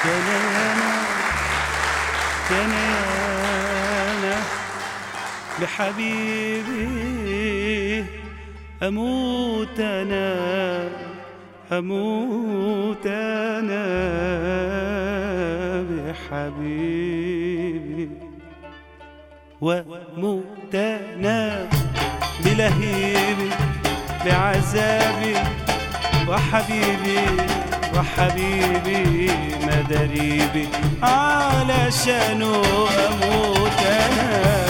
كان كان أنا بحبيبي أموت أنا أموت أنا بحبيبي وأموت أنا بلهيبي بعذابي وحبيبي وحبيبي مدريبي علشانه أموت أنا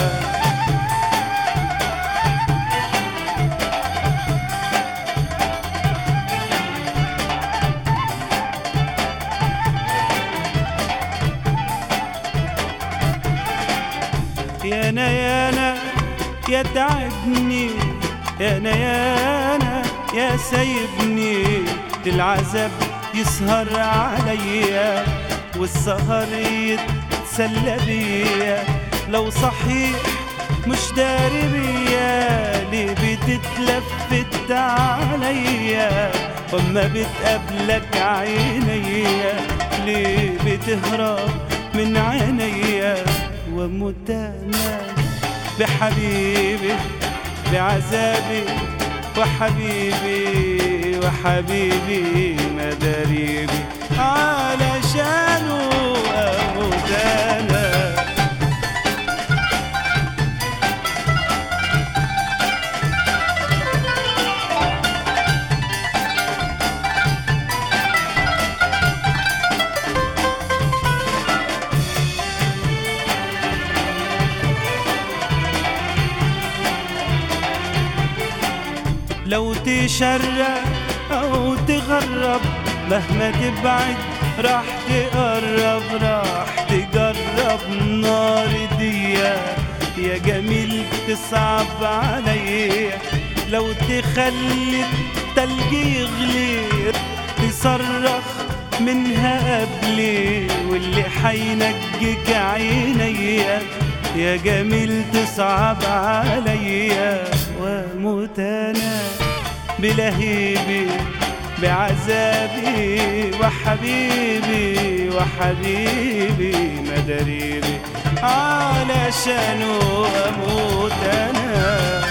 يا انا يا انا يا تعبني يا انا يا انا يا سايبني العذاب يسهر عليا والسهر يتسلى بيا لو صحيح مش داري بيا ليه بتتلفت عليا وما بتقابلك عينيا ليه بتهرب من عينيا واموت انا بحبيبي بعذابي وحبيبي وحبيبي مداريبي علشانه اموت انا لو تشرق او تغرب مهما تبعد راح تقرب راح تجرب نار ديا يا جميل تصعب عليا لو تخلي التلج يغلي تصرخ منها قبلي واللي حينجيك عينيا يا جميل تصعب عليا واموت انا بلهيبي بعذابي وحبيبي وحبيبي مدريبي علشانه اموت انا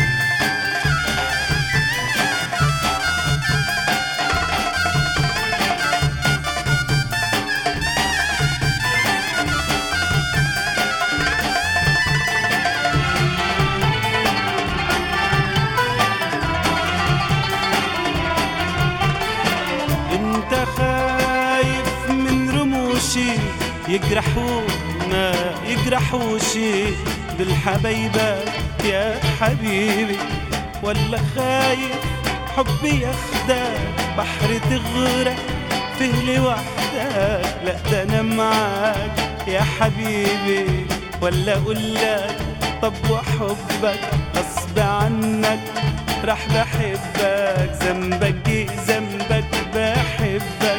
انت خايف من رموشي يجرحونا يجرحوشي بالحبايبة يا حبيبي ولا خايف حبي ياخدك بحر تغرق فيه لوحدك لا ده انا معاك يا حبيبي ولا اقول لك طب وحبك غصب عنك راح بحبك ذنبك إيه ذنبك بحبك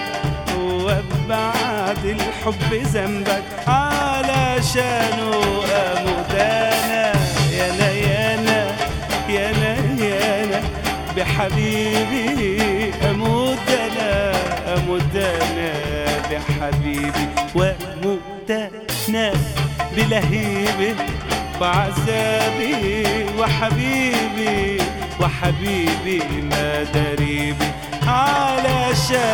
وبعد الحب ذنبك علشانه اموت انا يا انا يا انا يا انا يا انا بحبيبي اموت انا اموت انا بحبيبي واموت انا بلهيبي وعذابي وحبيبي وحبيبي ما دريبي علشان